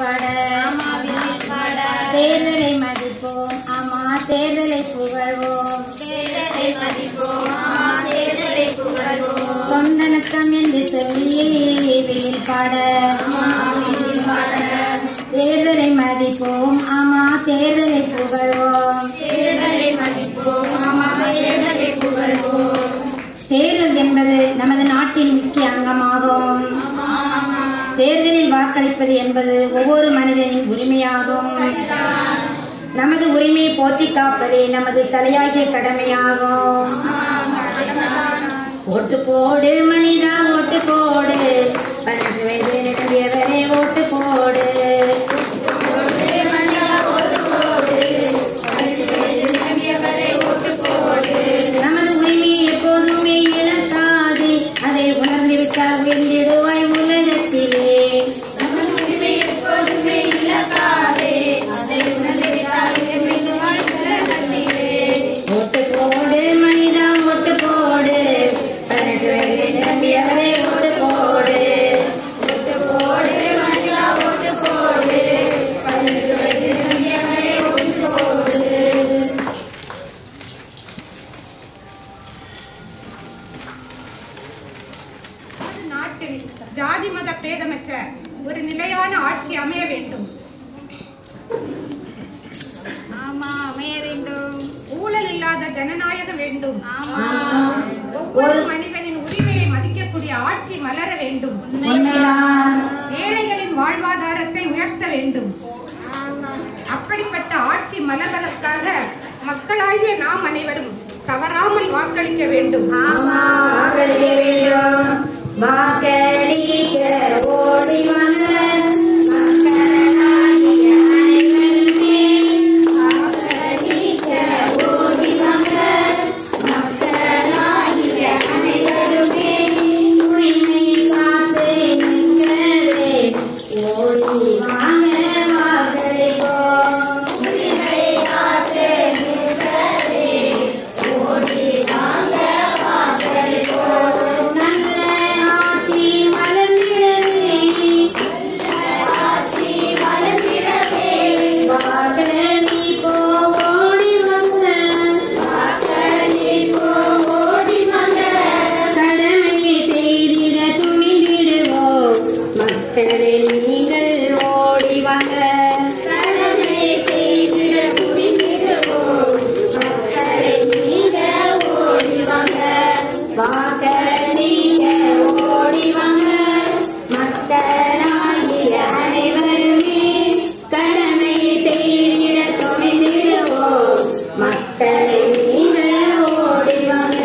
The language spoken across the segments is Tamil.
பாட தேர்தலை மதிப்போம் ஆமா தேர்தலை புகழ்வோம் சொந்த நத்தம் என்று சொல்லியே வெயில் பாட தேர்தலை மதிப்போம் ஆமா தேர்தலை புகழ்வோம் தேர்தல் என்பது நமது நாட்டின் முக்கிய அங்கமாகும் தேர்தலில் வாக்களிப்பது என்பது ஒவ்வொரு மனிதனின் உரிமையாகும் நமது உரிமையை போற்றி காப்பதே நமது தலையாகிய கடமையாகும் ஓட்டு போடு மனிதா ஓட்டு போடு பதினெட்டு வயது நிரம்பியவரே ஓட்டு போடு நமது உரிமையை எப்போதுமே இழக்காது அதை உணர்ந்து விட்டால் வென்றிடுவாய் உலகத்திலே ஓட்டு போடு மனிதா ஓட்டு போடு பதினெட்டு வயது நிரம்பியவரே ஓட்டு போடு நமது நாட்டில் ஜாதி மத பேதமற்ற ஒரு நிலையான ஆட்சி அமைய வேண்டும் ஆமா அமைய வேண்டும் ஊழல் இல்லாத ஜனநாயகம் வேண்டும் ஆமா ஒவ்வொரு மனிதனின் உரிமையை மதிக்கக்கூடிய ஆட்சி மலர வேண்டும் உண்மைதான் ஏழைகளின் வாழ்வாதாரத்தை உயர்த்த வேண்டும் அப்படிப்பட்ட ஆட்சி மலர்வதற்காக மக்களாகிய நாம் அனைவரும் தவறாமல் வாக்களிக்க வேண்டும் வாக்களிக்க வேண்டும் வாக்களிக்க ஓடி வந்த மக்களாகிய அனைவருமே வாக்களிக்க ஓடி வந்த மக்களாகிய அனைவருமே உரிமை காத்து நின்றதே ஓடி வாங்க வாக்களிப்போம் உரிமை காத்து நின்றதே ஓடி வாங்க வாக்களிப்போம் நல்ல ஆட்சி மலர்ந்திடவே ஆட்சி மலர்ந்திடவே வாக்களிப்போம் ஓடி வந்த வாக்களிப்போம் ஓடி வந்த கடமையை செய்திட துணிந்திடுவோம் மக்களே நீங்கள் ஓடி வாங்க கடமையை செய்திட துணிந்திடுவோம் மக்களே நீங்கள் ஓடி வாங்க வாக்களிக்க ஓடி வாங்க மக்களாகிய அனைவருமே கடமையை செய்திட துணிந்திடுவோம் மக்களை நீங்கள் ஓடி வாங்க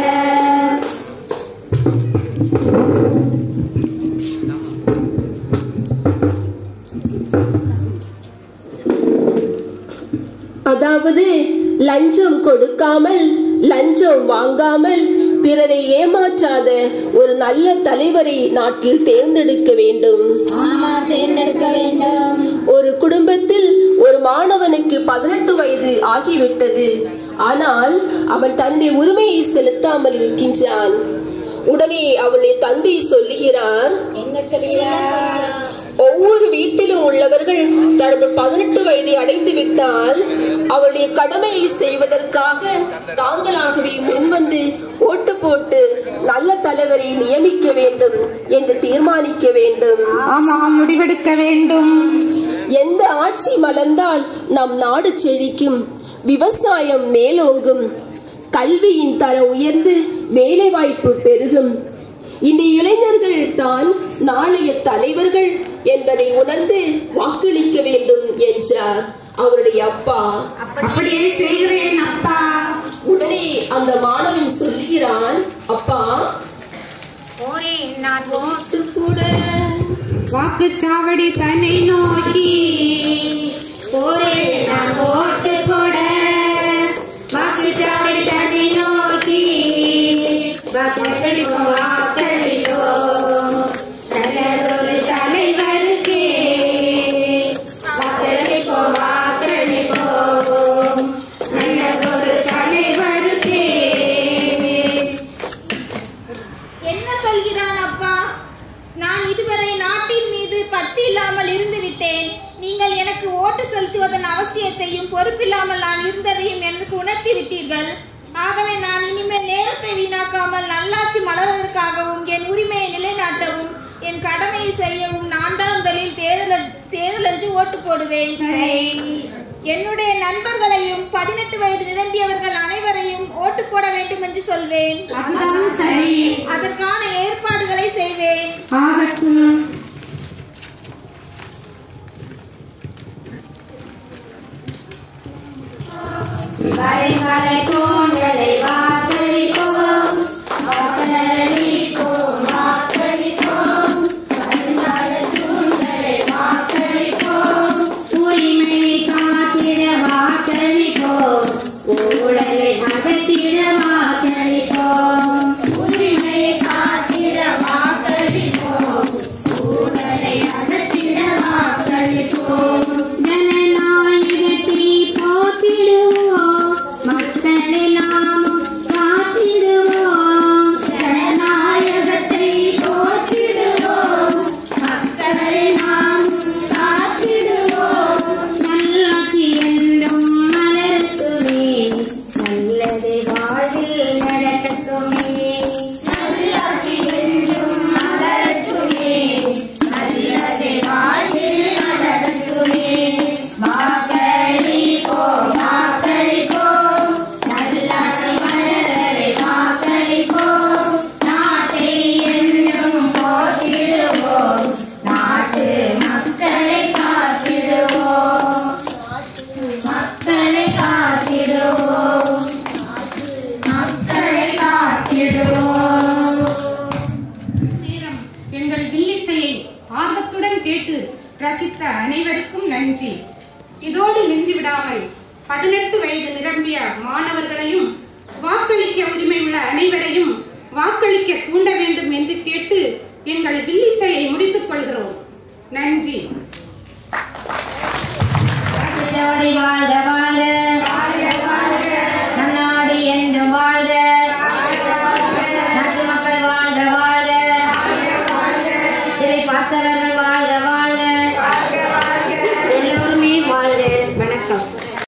அதாவது லஞ்சம் கொடுக்காமல் லஞ்சம் வாங்காமல் பிறரை ஏமாற்றாத ஒரு நல்ல தலைவரை நாட்டில் தேர்ந்தெடுக்க வேண்டும் ஆமா தேர்ந்தெடுக்க வேண்டும் ஒரு குடும்பத்தில் ஒரு மாணவனுக்கு பதினெட்டு வயது ஆகிவிட்டது ஆனால் அவன் தன்னுடைய உரிமையை செலுத்தாமல் இருக்கின்றான் உடனே அவனுடைய தந்தை சொல்லுகிறார் என்ன சொல்கிறார் ஒவ்வொரு வீட்டிலும் உள்ளவர்கள் தனது பதினெட்டு வயதை அடைந்து விட்டால் அவளுடைய கடமையை செய்வதற்காக தாங்களாகவே முன்வந்து ஓட்டு போட்டு நல்ல தலைவரை நியமிக்க வேண்டும் என்று தீர்மானிக்க வேண்டும் ஆமாம் முடிவெடுக்க வேண்டும் எந்த ஆட்சி மலர்ந்தால் நம் நாடு செழிக்கும் விவசாயம் மேலோங்கும் கல்வியின் தரம் உயர்ந்து வேலைவாய்ப்பு பெருகும் இந்த இளைஞர்கள் தான் நாளைய தலைவர்கள் என்பதை உணர்ந்து வாக்களிக்க வேண்டும் என்றார் அவருடைய அப்பா அப்படியே செய்கிறேன் அப்பா உடனே அந்த மாணவன் சொல்லுகிறான் அப்பா போறேன் நான் போ ஓட்டு கூட வாக்குச்சாவடி தன்னை நோக்கி போரே நான் ஓட்டு போட வாக்குச்சாவடி தன்னை நோக்கி வாக்களிப்போம் வாக்களிப்போம் நல்லதொரு தலைவருக்கே வாக்களிப்போம் வாக்களிப்போம் நல்லதொரு தலைவருக்கே என்ன சொல்கிறான் அப்பா நான் இதுவரை நாட்டின் மீது பற்று இல்லாமல் இருந்து விட்டேன் நீங்கள் செலுத்துவதன் அவசியத்தையும் பொறுப்பில்லாமல் நான் இருந்ததையும் எனக்கு உணர்த்தி விட்டீர்கள் ஆகவே நான் இனிமேல் நேரத்தை வீணாக்காமல் நல்லாட்சி மலர்வதற்காகவும் என் உரிமையை நிலைநாட்டவும் என் கடமையை செய்யவும் நான்காந்தலில் தேர்தல் தேர்தலன்று ஓட்டு போடுவேன் என்னுடைய நண்பர்களையும் பதினெட்டு வயது நிரம்பியவர்கள் அனைவரையும் ஓட்டு போட வேண்டும் என்று சொல்வேன் அதுதான் சரி அதற்கான ஏற்பாடுகளை செய்வேன் ஆகட்டும் வருங்கால தோன்றலை வாக்களிப்போம் வாக்களிப்போம் வாக்களிப்போம் வருங்கால தோன்றலை வாக்களிப்போம் உரிமை காத்திட வாக்களிப்போம் ஊழலை அகற்றிட வாக்களிப்போம் உரிமை காத்திட வாக்களிப்போம் ஊழலை அகற்றிட வாக்களிப்போம் ஜனநாயகத்தை போற்றிடுவோம் மக்களை நாமும் காத்திடுவோம் ஜனநாயகத்தை போற்றிடுவோம் மக்களை நாமும் காத்திடுவோம் நல்லாட்சி என்றும் மலரட்டுமே நல்லது வாழ்வில் நடக்கட்டுமே நல்லாட்சி என்றும் மலரட்டுமே நல்லது வாழ்வில் நடக்கட்டுமே வாக்களிப்போம் வாக்களிப்போம் நல்லாட்சி மலரவே வாக்களிப்போம் நாட்டை என்றும் போற்றிடுவோம் நாட்டு மக்களை காத்திடுவோம் மக்களை காத்திடுவோம் மக்களை காத்திடுவோம் நேரம் எங்கள் வில்லிசையை ஆர்வத்துடன் கேட்டு ரசித்த அனைவருக்கும் நன்றி இதோடு நின்று விடாமல் பதினெட்டு வயது நிரம்பிய மாணவர்களையும் வாக்களிக்க உரிமை உள்ள அனைவரையும் வாக்களிக்க தூண்ட வேண்டும் என்று கேட்டு எங்கள் வில்லிசையை முடித்துக் கொள்கிறோம் நன்றி வாழ்க